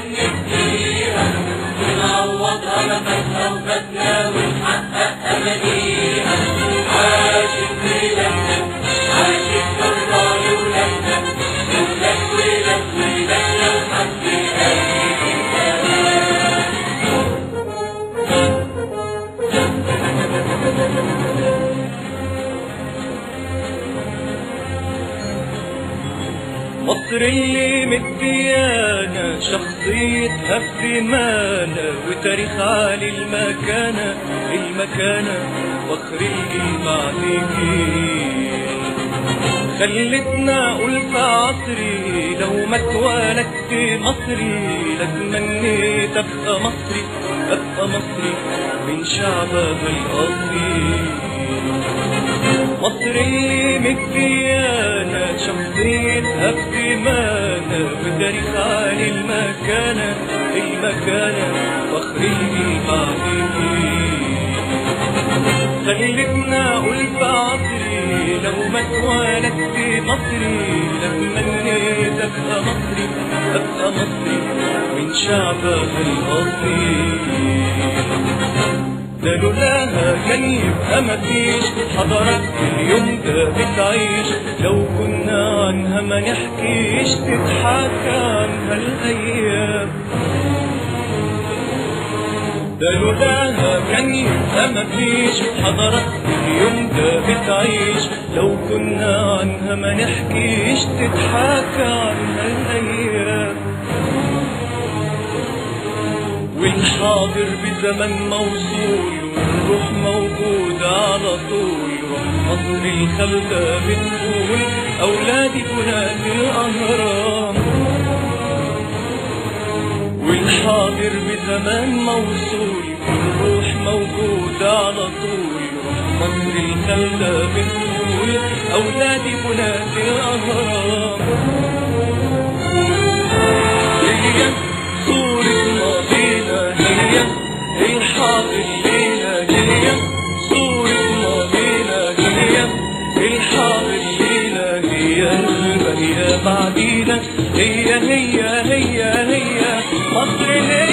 نبنيها ونعوضها نفسها وفاتنا ونحقق أمانيها عاشت بلادنا عاشت حرة لولادنا ولاد ولاد ولادنا لحد آخر الزمان مصر اللي مديانا شخصيتها في دمانا وتاريخ عالي المكانة المكانة فخر الجيل بعد جيل خلتنا أقول في عصري لو ما اتولدت مصري لاتمنيت أبقى مصري أبقى مصري من شعبها الأصيل مصر اللي مديانا شخصيتها في دمانا بتاريخ عالي المكانة المكانة فخر الجيل بعد خلتنا أقول في عصري لو ما اتولدت مصري لاتمنيت أبقى مصري أبقى مصري من شعبها الأصيل ده لولاها كان يبقى مفيش حضارات اليوم ده بتعيش لو كنا عنها ما نحكيش تضحك عنها الأيام ده لولاها كان يبقى مفيش حضارات اليوم ده بتعيش لو كنا عنها ما نحكيش تضحك عنها الأيام والحاضر بزمن موصول والروح موجودة على طول روح مصر الخلدة بتقول أولادي بنات الأهرام والحاضر بزمان موصول والروح موجودة على طول روح مصر الخلدة بتقول أولادي بنات الأهرام هي صورة ماضينا هي الحاضر لينا هي صورة ماضينا هي الحاضر لينا هي الباقية بعدينا هي هي هي هي مصر هي